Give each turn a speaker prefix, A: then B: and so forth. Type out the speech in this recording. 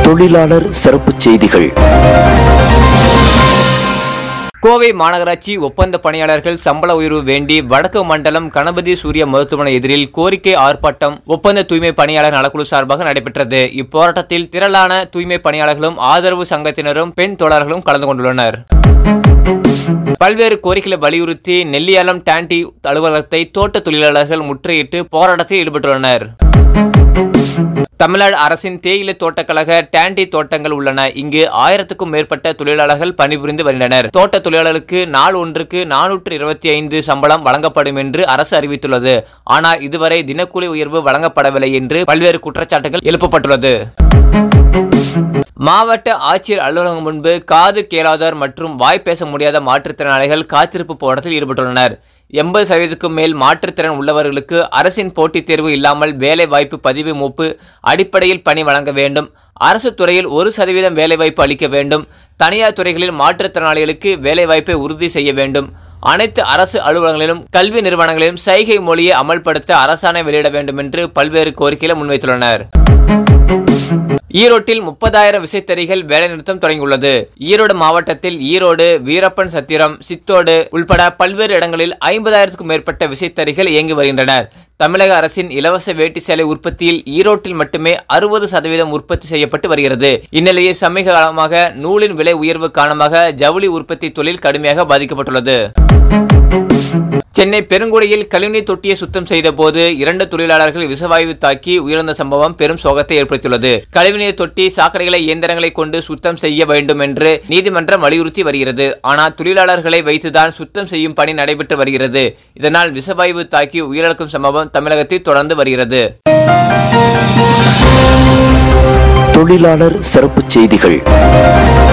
A: தொழிலாளர் சிறப்புச் செய்திகள்
B: கோவை மாநகராட்சி ஒப்பந்த பணியாளர்கள் சம்பள உயர்வு வேண்டி வடக்கு மண்டலம் கணபதி சூரிய மருத்துவமனை எதிரில் கோரிக்கை ஆர்ப்பாட்டம் ஒப்பந்த தூய்மை பணியாளர் நலக்குழு சார்பாக நடைபெற்றது இப்போராட்டத்தில் திரளான தூய்மை பணியாளர்களும் ஆதரவு சங்கத்தினரும் பெண் தொழிலாளர்களும் கலந்து கொண்டுள்ளனர் பல்வேறு கோரிக்கைகளை வலியுறுத்தி நெல்லியாலம் டாண்டி அலுவலகத்தை தோட்ட தொழிலாளர்கள் முற்றுகையிட்டு போராட்டத்தில் ஈடுபட்டுள்ளனர் தமிழ்நாடு அரசின் தேயிலை தோட்டக்கழக டாண்டி தோட்டங்கள் உள்ளன இங்கு ஆயிரத்துக்கும் மேற்பட்ட தொழிலாளர்கள் பணிபுரிந்து வருகின்றனர் தோட்ட தொழிலாளர்களுக்கு நாள் ஒன்றுக்கு நானூற்று இருபத்தி ஐந்து சம்பளம் வழங்கப்படும் என்று அரசு அறிவித்துள்ளது ஆனால் இதுவரை தினக்கூலி உயர்வு வழங்கப்படவில்லை என்று பல்வேறு குற்றச்சாட்டுகள் எழுப்பப்பட்டுள்ளது மாவட்ட ஆட்சியர் அலுவலகம் முன்பு காது கேளாதோர் மற்றும் வாய் பேச முடியாத மாற்றுத்திறனாளிகள் காத்திருப்பு போராட்டத்தில் ஈடுபட்டுள்ளனர் எண்பது சதவீதத்துக்கும் மேல் மாற்றுத்திறன் உள்ளவர்களுக்கு அரசின் போட்டித் தேர்வு இல்லாமல் வேலை வாய்ப்பு பதிவு மூப்பு அடிப்படையில் பணி வழங்க வேண்டும் அரசு துறையில் ஒரு சதவீதம் வேலைவாய்ப்பு அளிக்க வேண்டும் தனியார் துறைகளில் மாற்றுத்திறனாளிகளுக்கு வேலைவாய்ப்பை உறுதி செய்ய வேண்டும் அனைத்து அரசு அலுவலகங்களிலும் கல்வி நிறுவனங்களிலும் சைகை மொழியை அமல்படுத்த அரசாணை வெளியிட வேண்டும் என்று பல்வேறு கோரிக்கைகளை முன்வைத்துள்ளனர் ஈரோட்டில் முப்பதாயிரம் விசைத்தறிகள் வேலைநிறுத்தம் தொடங்கியுள்ளது ஈரோடு மாவட்டத்தில் ஈரோடு வீரப்பன் சத்திரம் சித்தோடு உள்பட பல்வேறு இடங்களில் ஐம்பதாயிரத்துக்கும் மேற்பட்ட விசைத்தறிகள் இயங்கி வருகின்றனர் தமிழக அரசின் இலவச வேட்டி சேலை உற்பத்தியில் ஈரோட்டில் மட்டுமே அறுபது சதவீதம் உற்பத்தி செய்யப்பட்டு வருகிறது இந்நிலையில் சமீப காலமாக நூலின் விலை உயர்வு காரணமாக ஜவுளி உற்பத்தி தொழில் கடுமையாக பாதிக்கப்பட்டுள்ளது சென்னை பெருங்குடியில் கழிவுநீர் தொட்டியை சுத்தம் செய்த போது இரண்டு தொழிலாளர்கள் விஷவாயு தாக்கி உயிரிழந்த சம்பவம் பெரும் சோகத்தை ஏற்படுத்தியுள்ளது கழிவுநீர் தொட்டி சாக்கடைகளை இயந்திரங்களை கொண்டு சுத்தம் செய்ய வேண்டும் என்று நீதிமன்றம் வலியுறுத்தி வருகிறது ஆனால் தொழிலாளர்களை வைத்துதான் சுத்தம் செய்யும் பணி நடைபெற்று வருகிறது இதனால் விஷவாயு தாக்கி உயிரிழக்கும் சம்பவம் தமிழகத்தில் தொடர்ந்து வருகிறது
A: தொழிலாளர் சிறப்புச் செய்திகள்